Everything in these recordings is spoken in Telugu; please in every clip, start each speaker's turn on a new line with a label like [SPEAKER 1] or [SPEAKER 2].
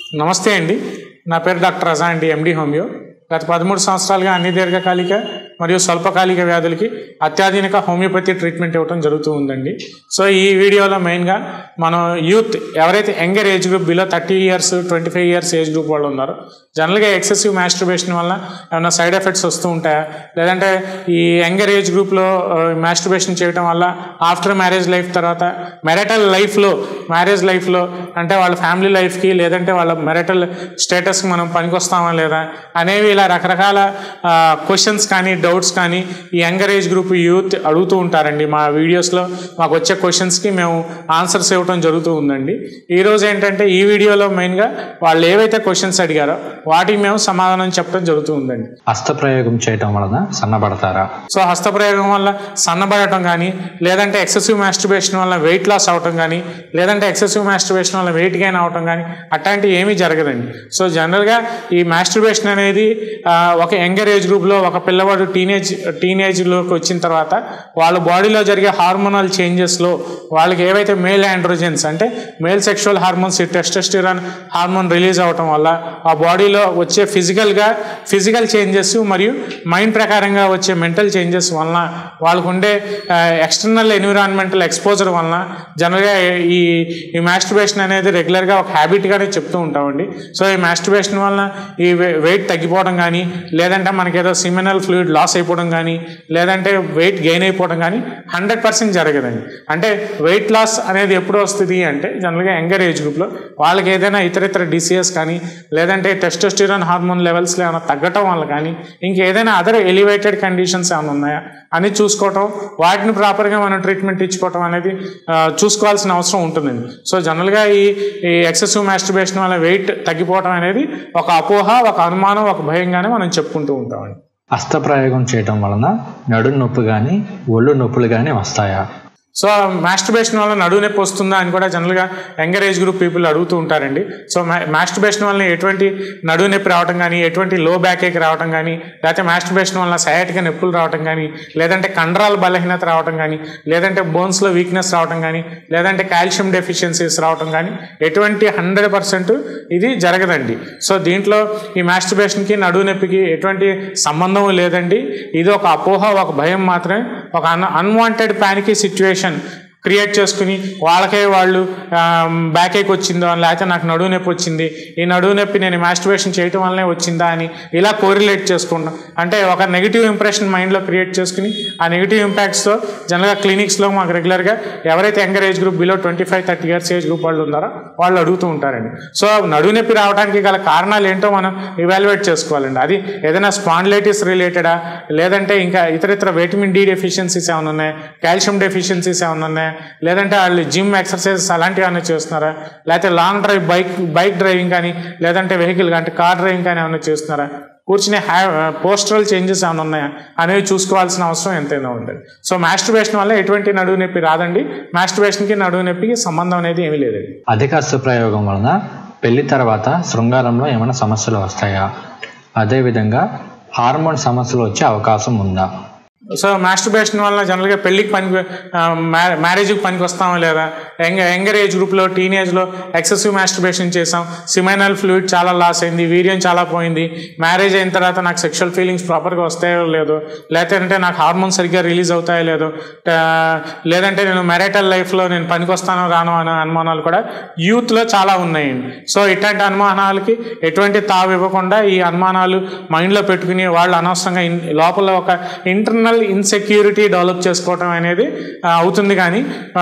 [SPEAKER 1] నమస్తే అండి నా పేరు డాక్టర్ రజా అండి ఎండి హోమియో గత పదమూడు సంవత్సరాలుగా అన్ని దీర్ఘకాలిక మరియు స్వల్పకాలిక వ్యాధులకి అత్యాధునిక హోమియోపతి ట్రీట్మెంట్ ఇవ్వడం జరుగుతూ ఉందండి సో ఈ వీడియోలో మెయిన్గా మనం యూత్ ఎవరైతే younger age group below thirty years twenty five years age group వాళ్ళు ఉన్నారో జనరల్గా ఎక్సెసివ్ మాస్టర్బేషన్ వల్ల ఏమైనా సైడ్ ఎఫెక్ట్స్ వస్తూ ఉంటాయా లేదంటే ఈ యంగర్ ఏజ్ గ్రూప్లో మాస్టర్బేషన్ చేయడం వల్ల ఆఫ్టర్ మ్యారేజ్ లైఫ్ తర్వాత మెరటల్ లైఫ్లో మ్యారేజ్ లైఫ్లో అంటే వాళ్ళ ఫ్యామిలీ లైఫ్కి లేదంటే వాళ్ళ మెరటల్ స్టేటస్కి మనం పనికొస్తామా లేదా అనేవి ఇలా రకరకాల క్వశ్చన్స్ కానీ డౌట్స్ కానీ ఈ యంగర్ ఏజ్ గ్రూప్ యూత్ అడుగుతూ ఉంటారండి మా వీడియోస్లో మాకు వచ్చే క్వశ్చన్స్కి మేము ఆన్సర్స్ ఇవ్వడం జరుగుతూ ఉందండి ఈరోజు ఏంటంటే ఈ వీడియోలో మెయిన్గా వాళ్ళు ఏవైతే క్వశ్చన్స్ అడిగారో వాటికి మేము సమాధానం చెప్పడం జరుగుతూ ఉందండి
[SPEAKER 2] హస్తప్రయోగం చేయటం వలన సన్నబడతారా
[SPEAKER 1] సో హస్తప్రయోగం వల్ల సన్నబడటం కానీ లేదంటే ఎక్సెసివ్ మాస్టర్బేషన్ వల్ల వెయిట్ లాస్ అవటం కానీ లేదంటే ఎక్సెసివ్ మాస్టర్బేషన్ వల్ల వెయిట్ గెయిన్ అవటం కానీ అట్లాంటివి ఏమీ జరగదండి సో జనరల్గా ఈ మాస్టర్బేషన్ అనేది ఆ, ఒక యంగర్ ఏజ్ గ్రూప్లో ఒక పిల్లవాడు టీనేజ్ టీనేజ్లోకి వచ్చిన తర్వాత వాళ్ళ బాడీలో జరిగే హార్మోనల్ చేంజెస్లో వాళ్ళకి ఏవైతే మేల్ ఆండ్రోజెన్స్ అంటే male sexual hormones testosterone hormone release అవటం వల్ల ఆ బాడీలో వచ్చే ఫిజికల్గా ఫిజికల్ చేంజెస్ మరియు మైండ్ ప్రకారంగా వచ్చే మెంటల్ చేంజెస్ వలన వాళ్ళకు ఉండే ఎక్స్టర్నల్ ఎన్విరాన్మెంటల్ ఎక్స్పోజర్ వలన జనరల్గా ఈ ఈ మాస్టర్బేషన్ అనేది రెగ్యులర్గా ఒక హ్యాబిట్గానే చెప్తూ ఉంటామండి సో ఈ మాస్టర్బేషన్ వలన ఈ వెయిట్ తగ్గిపోవడం కానీ లేదంటే మనకి ఏదో సిమినల్ ఫ్లూయిడ్ లాస్ అయిపోవడం కానీ లేదంటే వెయిట్ గెయిన్ అయిపోవడం కానీ హండ్రెడ్ పర్సెంట్ జరగదండి అంటే వెయిట్ లాస్ అనేది ఎప్పుడు వస్తుంది అంటే జనరల్గా యంగర్ ఏజ్ గ్రూప్లో వాళ్ళకి ఏదైనా ఇతర ఇతర డిసీజెస్ కానీ లేదంటే టెస్టోస్టిరాన్ హార్మోన్ లెవెల్స్లో ఏమైనా తగ్గటం వల్ల కానీ ఇంకేదైనా అదర్ ఎలివేటెడ్ కండిషన్స్ ఏమైనా ఉన్నాయా అని చూసుకోవటం వాటిని ప్రాపర్గా మనం ట్రీట్మెంట్ ఇచ్చుకోవటం అనేది ఆ, చూసుకోవాల్సిన అవసరం ఉంటుందండి సో జనరల్గా ఈ ఈ ఎక్సెసివ్ మాస్టర్బేషన్ వల్ల వెయిట్ తగ్గిపోవటం అనేది ఒక అపోహ ఒక అనుమానం ఒక భయంగానే మనం చెప్పుకుంటూ ఉంటామండి
[SPEAKER 2] హస్తప్రయోగం చేయటం వలన నడు నొప్పి కానీ ఒళ్ళు నొప్పులు కానీ వస్తాయా
[SPEAKER 1] సో మాస్టర్బేషన్ వల్ల నడువు నొప్పి వస్తుందా అని కూడా జనరల్గా యంగర్ ఏజ్ గ్రూప్ పీపుల్ అడుగుతూ ఉంటారండి సో మాస్టర్బేషన్ వల్ల ఎటువంటి నడువు నొప్పి రావడం కానీ ఎటువంటి లో బ్యాక్ ఏక్ రావడం కానీ లేకపోతే మాస్టర్బేషన్ వల్ల సయాటిక నొప్పులు రావడం కానీ లేదంటే కండరాల బలహీనత రావడం కానీ లేదంటే బోన్స్లో వీక్నెస్ రావడం కానీ లేదంటే కాల్షియం డెఫిషియన్సీస్ రావడం కానీ ఎటువంటి హండ్రెడ్ పర్సెంట్ ఇది జరగదండి సో దీంట్లో ఈ మాస్టర్బేషన్కి నడువు నొప్పికి ఎటువంటి సంబంధం లేదండి ఇది ఒక అపోహ ఒక భయం మాత్రమే ఒక un unwanted panicky situation create చేసుకుని వాళ్ళకే వాళ్ళు బ్యాక్ ఏక్ వచ్చిందో లేకపోతే నాకు నడువు నొప్పి వచ్చింది ఈ నడువు నొప్పి నేను మాస్టర్బేషన్ చేయటం వల్లనే వచ్చిందా అని ఇలా కోరిలేట్ చేసుకుంటాం అంటే ఒక నెగిటివ్ ఇంప్రెషన్ మైండ్లో క్రియేట్ చేసుకుని ఆ నెగిటివ్ ఇంపాక్ట్స్తో జనరల్గా క్లినిక్స్లో మాకు రెగ్యులర్గా ఎవరైతే younger age group below twenty five thirty years age group వాళ్ళు ఉన్నారో వాళ్ళు అడుగుతూ ఉంటారండి సో నడువు నొప్పి రావడానికి గల కారణాలు ఏంటో మనం ఇవాల్యుయేట్ చేసుకోవాలండి అది ఏదైనా స్పాండిలైటిస్ రిలేటెడా లేదంటే ఇంకా ఇతర ఇతర విటమిన్ డి డెఫిషియన్సీస్ ఏమైనా ఉన్నాయా కాల్షియం డెఫిషియన్సీస్ ఏమైనా ఉన్నాయా లేదంటే వాళ్ళు జిమ్ ఎక్సర్సైజెస్ అలాంటివి ఏమైనా చేస్తున్నారా లేకపోతే long drive bike bike driving కానీ లేదంటే వెహికల్ అంటే కార్ డ్రైవింగ్ కానీ ఏమైనా చేస్తున్నారా కూర్చునే హ్యా పోస్టరల్ చేంజెస్ ఏమైనా ఉన్నాయా అనేవి చూసుకోవాల్సిన అవసరం ఎంతైనా ఉంటుంది సో మాస్టర్బేషన్ వల్ల ఎటువంటి నడువు నొప్పి రాదండి మాస్టర్బేషన్కి నడువు నొప్పికి సంబంధం అనేది ఏమీ లేదండి
[SPEAKER 2] అధిక హస్తప్రయోగం వలన పెళ్లి తర్వాత శృంగారంలో ఏమైనా సమస్యలు వస్తాయా అదేవిధంగా హార్మోన్ సమస్యలు వచ్చే అవకాశం ఉందా
[SPEAKER 1] సో మాస్టర్బేషన్ వల్ల జనరల్గా పెళ్ళికి పనికి మ్యారేజ్కి పనికి వస్తామా లేదా యంగ యంగర్ ఏజ్ గ్రూప్లో టీనేజ్లో ఎక్సెసివ్ మాస్టర్బేషన్ చేసాం సిమైనల్ ఫ్లూయిడ్ చాలా లాస్ అయింది వీర్యం చాలా పోయింది మ్యారేజ్ అయిన తర్వాత నాకు సెక్షువల్ ఫీలింగ్స్ ప్రాపర్గా వస్తాయో లేదో లేదంటే నాకు హార్మోన్స్ సరిగ్గా రిలీజ్ అవుతాయో లేదో ఆ, లేదంటే నేను మ్యారిటల్ లైఫ్లో నేను పనికి వస్తానో రాను అనే అనుమానాలు కూడా యూత్లో చాలా ఉన్నాయండి సో ఇట్లాంటి అనుమానాలకి ఎటువంటి తావు ఇవ్వకుండా ఈ అనుమానాలు మైండ్లో పెట్టుకుని వాళ్ళు అనవసరంగా ఇన్- లోపల ఒక ఇంటర్నల్ ఇన్సెక్యూరిటీ డెవలప్ చేసుకోవటం అనేది ఆ, అవుతుంది కానీ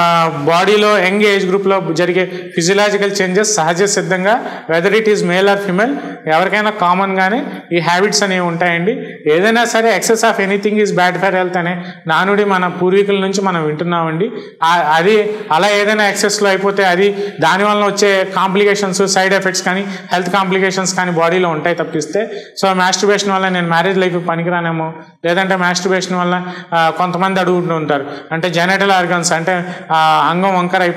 [SPEAKER 1] బాడీలో యంగ్ ఏజ్ గ్రూప్లో జరిగే ఫిజియలాజికల్ చేంజెస్ సహజ సిద్ధంగా whether it is male or female ఎవరికైనా కామన్గానే ఈ హ్యాబిట్స్ అనేవి ఉంటాయండి ఏదైనా సరే excess of anything is bad for health అనే నానుడి మన పూర్వీకుల నుంచి మనం వింటున్నామండి ఆ- అది అలా ఏదైనా ఎక్సెస్లో అయిపోతే అది దానివల్ల వచ్చే కాంప్లికేషన్స్ సైడ్ ఎఫెక్ట్స్ కానీ హెల్త్ కాంప్లికేషన్స్ కానీ బాడీలో ఉంటాయి తప్పిస్తే సో మాస్టర్బేషన్ వల్ల నేను మ్యారేజ్ లైఫ్ పనికిరానేమో లేదంటే మాస్టర్బేషన్ వల్ల ఆ, కొంతమంది అడుగుతూ ఉంటారు అంటే జెనటల్ ఆర్గన్స్ అంటే ఆ, అంగం వంకర అయిపోయి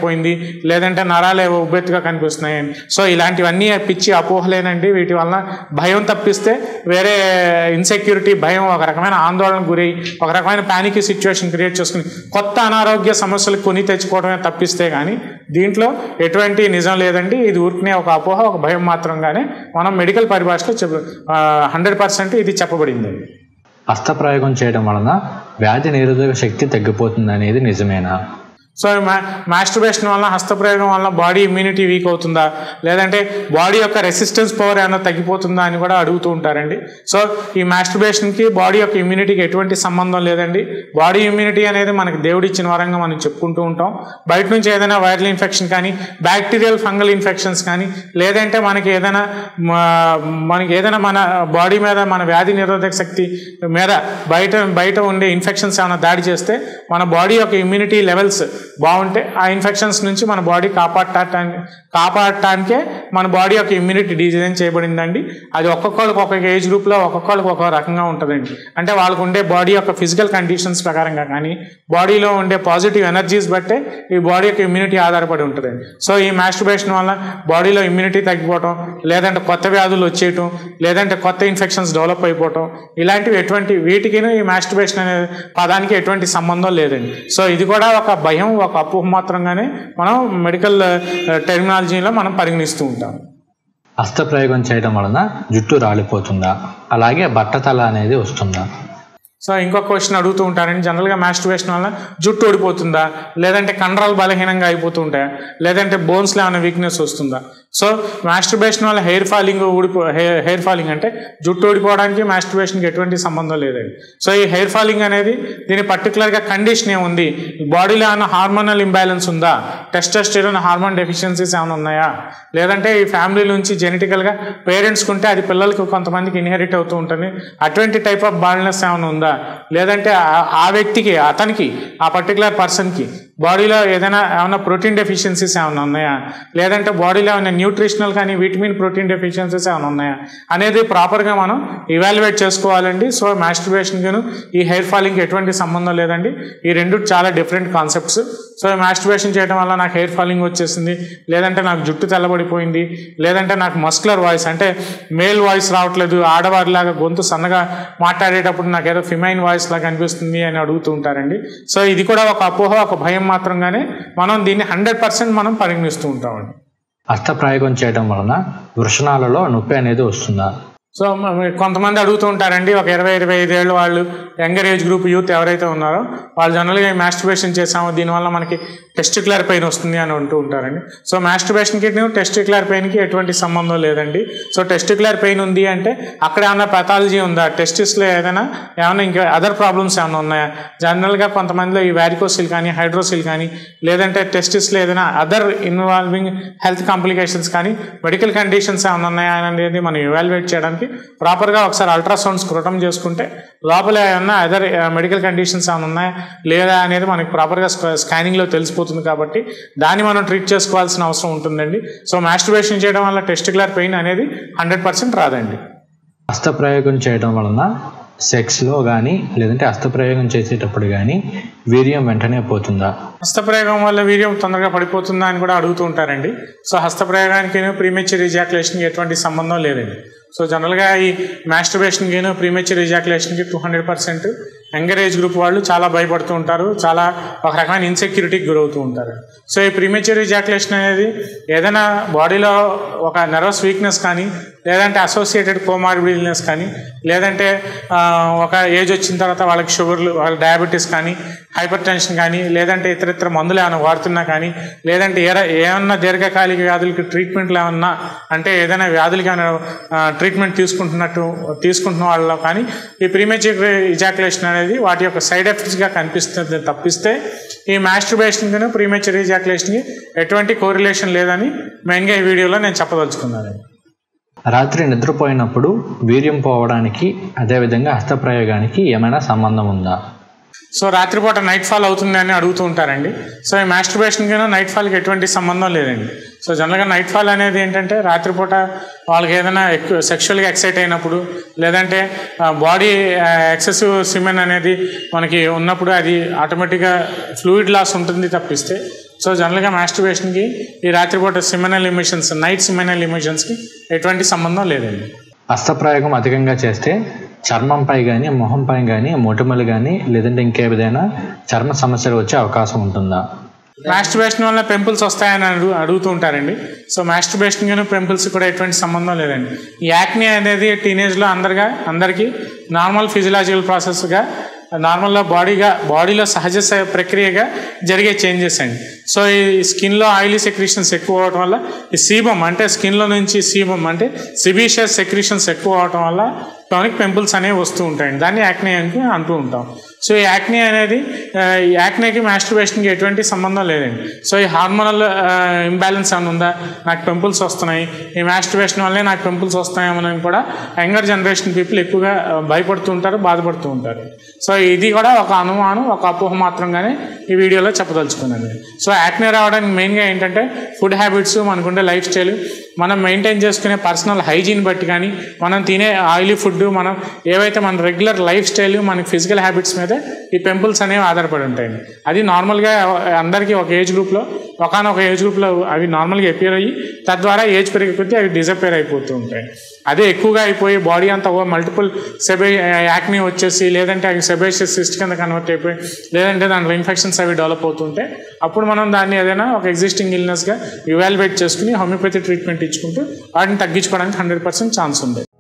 [SPEAKER 1] అయిపోయింది లేదంటే నరాలు ఏవో ఉబ్బెత్తుగా కనిపిస్తున్నాయి అని. సో ఇలాంటివన్నీ పిచ్చి అపోహలేనండి వీటి వలన భయం తప్పిస్తే వేరే ఇన్సెక్యూరిటీ భయం ఒక రకమైన ఆందోళనకు గురై ఒక రకమైన ప్యానిక్ సిచ్యువేషన్ క్రియేట్ చేసుకుని కొత్త అనారోగ్య సమస్యలు కొని తెచ్చుకోవడమే తప్పిస్తే కానీ దీంట్లో ఎటువంటి నిజం లేదండి ఇది ఊరికనే ఒక అపోహ ఒక భయం మాత్రంగానే మనం మెడికల్ పరిభాషలో చెప్ హండ్రెడ్ పర్సెంట్ ఇది చెప్పబడింది
[SPEAKER 2] హస్తప్రయోగం చేయడం వలన వ్యాధి నిరోధక శక్తి తగ్గిపోతుంది అనేది నిజమేనా
[SPEAKER 1] సో మా మాస్టర్బేషన్ వల్ల హస్తప్రయోగం వల్ల బాడీ ఇమ్యూనిటీ వీక్ అవుతుందా లేదంటే బాడీ యొక్క రెసిస్టెన్స్ పవర్ ఏమైనా తగ్గిపోతుందా అని కూడా అడుగుతూ ఉంటారండి సో ఈ మాస్టర్బేషన్కి బాడీ యొక్క ఇమ్యూనిటీకి ఎటువంటి సంబంధం లేదండి బాడీ ఇమ్యూనిటీ అనేది మనకి దేవుడిచ్చిన వరంగా మనం చెప్పుకుంటూ ఉంటాం బయట నుంచి ఏదైనా వైరల్ ఇన్ఫెక్షన్ కానీ బ్యాక్టీరియల్ ఫంగల్ ఇన్ఫెక్షన్స్ కానీ లేదంటే మనకి ఏదైనా మ- మనకి ఏదైనా మన బాడీ మీద మన వ్యాధి నిరోధక శక్తి మీద బయట బయట ఉండే ఇన్ఫెక్షన్స్ ఏమైనా దాడి చేస్తే మన బాడీ యొక్క ఇమ్యూనిటీ లెవెల్స్ బాగుంటే ఆ ఇన్ఫెక్షన్స్ నుంచి మన బాడీ కాపాడటానికి కాపాడటానికే మన బాడీ యొక్క ఇమ్యూనిటీ డిజైన్ చేయబడిందండి అది ఒక్కొక్కరికి ఒక్కొక్క ఏజ్ గ్రూప్లో ఒక్కొక్కరికి ఒక్కొక్క రకంగా ఉంటుందండి అంటే వాళ్ళకు ఉండే బాడీ యొక్క ఫిజికల్ కండిషన్స్ ప్రకారంగా కానీ బాడీలో ఉండే పాజిటివ్ ఎనర్జీస్ బట్టే ఈ బాడీ యొక్క ఇమ్యూనిటీ ఆధారపడి ఉంటుందండి సో ఈ మాస్టర్బేషన్ వల్ల బాడీలో ఇమ్యూనిటీ తగ్గిపోవటం లేదంటే కొత్త వ్యాధులు వచ్చేయటం లేదంటే కొత్త ఇన్ఫెక్షన్స్ డెవలప్ అయిపోవటం ఇలాంటివి ఎటువంటి వీటికి ఈ మాస్టర్బేషన్ అనే పదానికి ఎటువంటి సంబంధం లేదండి సో ఇది కూడా ఒక భయం ఒక అపోహ మాత్రంగానే మనం మెడికల్ టెర్మినాలజీలో మనం పరిగణిస్తూ ఉంటాం
[SPEAKER 2] హస్తప్రయోగం చేయడం వలన జుట్టు రాలిపోతుందా అలాగే బట్టతల అనేది వస్తుందా
[SPEAKER 1] సో ఇంకొక క్వశ్చన్ అడుగుతూ ఉంటారండి జనరల్గా మాస్టర్బేషన్ వల్ల జుట్టు ఓడిపోతుందా లేదంటే కండరాలు బలహీనంగా అయిపోతూ ఉంటాయా లేదంటే బోన్స్లో ఏమైనా వీక్నెస్ వస్తుందా సో మాస్టర్బేషన్ వల్ల హెయిర్ ఫాలింగ్ ఊడిపో హెయిర్ ఫాలింగ్ అంటే జుట్టు ఓడిపోవడానికి మాస్టర్బేషన్కి ఎటువంటి సంబంధం లేదండి సో ఈ హెయిర్ ఫాలింగ్ అనేది దీని పర్టికులర్గా కండిషన్ ఏముంది బాడీలో ఏమైనా హార్మోనల్ ఇంబ్యాలెన్స్ ఉందా టెస్టోస్టెరోన్ హార్మోన్ డెఫిషియన్సీస్ ఏమైనా ఉన్నాయా లేదంటే ఈ ఫ్యామిలీ నుంచి జెనెటికల్గా పేరెంట్స్కి ఉంటే అది పిల్లలకి కొంతమందికి ఇన్హెరిట్ అవుతూ ఉంటుంది అటువంటి టైప్ ఆఫ్ బాల్నెస్ ఏమైనా ఉందా లేదంటే ఆ- ఆ వ్యక్తికి అతనికి ఆ పర్టికులర్ పర్సన్కి బాడీలో ఏదైనా ఏమైనా ప్రోటీన్ డెఫిషియన్సీస్ ఏమైనా ఉన్నాయా లేదంటే బాడీలో ఏమైనా న్యూట్రిషనల్ కానీ విటమిన్ ప్రోటీన్ డెఫిషియన్సీస్ ఏమైనా ఉన్నాయా అనేది ప్రాపర్గా మనం ఇవాల్యుయేట్ చేసుకోవాలండి సో మాస్టర్బేషన్కి ఈ హెయిర్ ఫాలింగ్కి ఎటువంటి సంబంధం లేదండి ఈ రెండు చాలా డిఫరెంట్ కాన్సెప్ట్స్ సో మాస్టర్బేషన్ చేయడం వల్ల నాకు హెయిర్ ఫాలింగ్ వచ్చేసింది లేదంటే నాకు జుట్టు తెల్లబడిపోయింది లేదంటే నాకు మస్కులర్ వాయిస్ అంటే మేల్ వాయిస్ రావట్లేదు ఆడవారిలాగా గొంతు సన్నగా మాట్లాడేటప్పుడు నాకు ఏదో ఫిమైన్ వాయిస్ లాగా అనిపిస్తుంది అని అడుగుతూ ఉంటారండి సో ఇది కూడా ఒక అపోహ ఒక భయం మాత్రంగానే మనం దీన్ని హండ్రెడ్ పర్సెంట్ మనం పరిగణిస్తూ ఉంటామండి
[SPEAKER 2] హస్తప్రయోగం చేయడం వలన వృషణాలలో నొప్పి అనేది వస్తుందా
[SPEAKER 1] సో మ- మ- కొంతమంది అడుగుతూ ఉంటారండి ఒక ఇరవై ఇరవై ఐదేళ్ళు వాళ్ళు యంగర్ ఏజ్ గ్రూప్ యూత్ ఎవరైతే ఉన్నారో వాళ్ళు జనరల్గా మాస్టర్బేషన్ చేసామో దీనివల్ల మనకి టెస్టిక్యులర్ పెయిన్ వస్తుంది అని అంటూ ఉంటారండి సో మాస్టర్బేషన్కి టెస్టిక్యులర్ పెయిన్కి ఎటువంటి సంబంధం లేదండి సో టెస్టిక్యులర్ పెయిన్ ఉంది అంటే అక్కడ ఏమైనా పెథాలజీ ఉందా టెస్టిస్లో ఏదైనా ఏమైనా ఇంకా అదర్ ప్రాబ్లమ్స్ ఏమైనా ఉన్నాయా జనరల్గా కొంతమందిలో ఈ వ్యారికోసిల్ కానీ హైడ్రోసిల్ కానీ లేదంటే టెస్టిస్లో ఏదైనా అదర్ ఇన్వాల్వింగ్ హెల్త్ కాంప్లికేషన్స్ కానీ మెడికల్ కండిషన్స్ ఏమైనా ఉన్నాయా అనేది మనం ఇవాల్యుయేట్ చేయడానికి ప్రాపర్గా ఒకసారి అల్ట్రాసౌండ్ స్క్రూటం చేసుకుంటే లోపల ఏమన్నా అదర్ మెడికల్ కండిషన్స్ ఏమైనా ఉన్నాయా లేదా అనేది మనకి ప్రాపర్గా స్కానింగ్లో తెలిసిపోతుంది కాబట్టి దాన్ని మనం ట్రీట్ చేసుకోవాల్సిన అవసరం ఉంటుందండి సో మాస్టర్బేషన్ చేయడం వల్ల టెస్టికులర్ పెయిన్ అనేది హండ్రెడ్ పర్సెంట్ రాదండి
[SPEAKER 2] హస్తప్రయోగం చేయడం వలన సెక్స్లో కానీ లేదంటే హస్తప్రయోగం చేసేటప్పుడు కానీ వీర్యం వెంటనే పోతుందా
[SPEAKER 1] హస్తప్రయోగం వల్ల వీర్యం తొందరగా పడిపోతుందా అని కూడా అడుగుతూ ఉంటారండి సో హస్తప్రయోగానికి ప్రీమెచ్యూర్ రిజాక్యులేషన్కి ఎటువంటి సంబంధం లేదండి సో జనరల్గా ఈ మాస్టర్బేషన్కి ప్రీమెచ్యూర్ రిజాక్యులేషన్కి two hundred percent younger age group వాళ్ళు చాలా భయపడుతూ ఉంటారు చాలా ఒక రకమైన ఇన్సెక్యూరిటీకి గురవుతూ ఉంటారు సో ఈ ప్రీమెచ్యూర్ రిజాక్యులేషన్ అనేది ఏదైనా బాడీలో ఒక నర్వస్ వీక్నెస్ కానీ లేదంటే అసోసియేటెడ్ కోమార్బిడిల్నెస్ కానీ లేదంటే ఆ, ఒక ఏజ్ వచ్చిన తర్వాత వాళ్ళకి షుగర్లు వాళ్ళ డయాబెటీస్ కానీ హైపర్ టెన్షన్ కానీ లేదంటే ఇతర ఇతర మందులు ఏమైనా వాడుతున్నా కానీ లేదంటే ఏ ఏమన్నా దీర్ఘకాలిక వ్యాధులకి ట్రీట్మెంట్లు ఏమన్నా అంటే ఏదైనా వ్యాధులకి ఏమైనా ట్రీట్మెంట్ తీసుకుంటున్నట్టు తీసుకుంటున్న వాళ్ళలో కానీ ఈ ప్రీమేచర్ ఇజాకులేషన్ అనేది వాటి యొక్క సైడ్ ఎఫెక్ట్స్గా కనిపిస్తుంది తప్పిస్తే ఈ మాస్టర్బేషన్కి ప్రీమేచర్ ఇజాకులేషన్కి ఎటువంటి కోరిలేషన్ లేదని మెయిన్గా ఈ వీడియోలో నేను చెప్పదలుచుకున్నాను
[SPEAKER 2] రాత్రి నిద్రపోయినప్పుడు వీర్యం పోవడానికి అదేవిధంగా హస్తప్రయోగానికి ఏమైనా సంబంధం ఉందా
[SPEAKER 1] సో రాత్రిపూట నైట్ ఫాల్ అవుతుంది అని అడుగుతూ ఉంటారండి సో ఈ మాస్టర్బేషన్కి నైట్ ఫాల్కి ఎటువంటి సంబంధం లేదండి సో జనరల్గా నైట్ ఫాల్ అనేది ఏంటంటే రాత్రిపూట వాళ్ళకి ఏదైనా ఎక్కువ సెక్షువల్గా ఎక్సైట్ అయినప్పుడు లేదంటే బాడీ ఎక్సెసివ్ సిమెన్ అనేది మనకి ఉన్నప్పుడు అది ఆటోమేటిక్గా ఫ్లూయిడ్ లాస్ ఉంటుంది తప్పిస్తే సో జనరల్గా మాస్టర్బేషన్కి ఈ రాత్రిపూట సిమెనల్ ఎమిషన్స్ నైట్ సిమెనల్ ఎమిషన్స్కి ఎటువంటి సంబంధం లేదండి
[SPEAKER 2] హస్తప్రయోగం అధికంగా చేస్తే చర్మంపై కానీ మొహంపై కానీ మొటిమలు కానీ లేదంటే ఇంకే విధంగా చర్మ సమస్యలు వచ్చే అవకాశం ఉంటుందా
[SPEAKER 1] మాస్టర్బేషన్ వల్ల పెంపుల్స్ వస్తాయని అడుగు అడుగుతూ ఉంటారండి సో మాస్టర్బేషన్ కానీ పెంపుల్స్ కూడా ఎటువంటి సంబంధం లేదండి ఈ యాక్ని అనేది టీనేజ్లో అందరిగా అందరికీ నార్మల్ ఫిజియలాజికల్ ప్రాసెస్గా నార్మల్గా బాడీగా బాడీలో సహజ స- ప్రక్రియగా జరిగే చేంజెస్ అండి సో ఈ స్కిన్లో ఆయిలీ సెక్రీషన్స్ ఎక్కువ అవడం వల్ల ఈ సీబం అంటే స్కిన్లో నుంచి సీబం అంటే సిబీషియస్ సెక్రీషన్స్ ఎక్కువ అవడం వల్ల టోనిక్ పింపుల్స్ అనేవి వస్తూ ఉంటాయండి దాన్ని యాక్నే అని అంటూ ఉంటాం సో ఈ యాక్నే అనేది ఆ, ఈ యాక్నేకి మాస్టర్బేషన్కి ఎటువంటి సంబంధం లేదండి సో ఈ హార్మోనల్ ఇంబ్యాలెన్స్ ఏమైనా ఉందా నాకు పింపుల్స్ వస్తున్నాయి ఈ మాస్టర్బేషన్ వల్లే నాకు పింపుల్స్ వస్తున్నాయేమోనని కూడా యంగర్ జనరేషన్ పీపుల్ ఎక్కువగా ఆ, భయపడుతూ ఉంటారు బాధపడుతూ ఉంటారు సో ఇది కూడా ఒక అనుమానం ఒక అపోహ మాత్రంగానే ఈ వీడియోలో చెప్పదలుచుకున్నాను సో యాక్నే రావడానికి మెయిన్గా ఏంటంటే ఫుడ్ హ్యాబిట్స్ మనకుండే లైఫ్ స్టైల్ మనం మెయింటైన్ చేసుకునే పర్సనల్ హైజీన్ బట్టి కానీ మనం తినే ఆయిలీ ఫుడ్ మనం ఏవైతే మన రెగ్యులర్ లైఫ్ స్టైల్ మన ఫిజికల్ హ్యాబిట్స్ మీద ఈ పింపుల్స్ అనేవి ఆధారపడి ఉంటాయండి అది నార్మల్గా అందరికీ ఒక ఏజ్ గ్రూప్లో ఒకనొక ఏజ్ గ్రూప్లో అవి నార్మల్గా అపియర్ అయ్యి తద్వారా ఏజ్ పెరిగే కొద్దీ అవి డిజపేర్ అయిపోతూ ఉంటాయి అదే ఎక్కువగా అయిపోయి బాడీ అంతా మల్టిపుల్ సెబే యాక్ని వచ్చేసి లేదంటే అవి సెబేషియస్ సిస్ట్ కింద కన్వర్ట్ అయిపోయి లేదంటే దాంట్లో ఇన్ఫెక్షన్స్ అవి డెవలప్ అవుతుంటే అప్పుడు మనం దాన్ని ఏదైనా ఒక ఎగ్జిస్టింగ్ ఇల్నెస్గా ఇవాల్యుయేట్ చేసుకుని హోమియోపతి ట్రీట్మెంట్ ఇచ్చుకుంటూ వాటిని తగ్గించుకోవడానికి హండ్రెడ్ పర్సెంట్ ఛాన్స్ ఉంది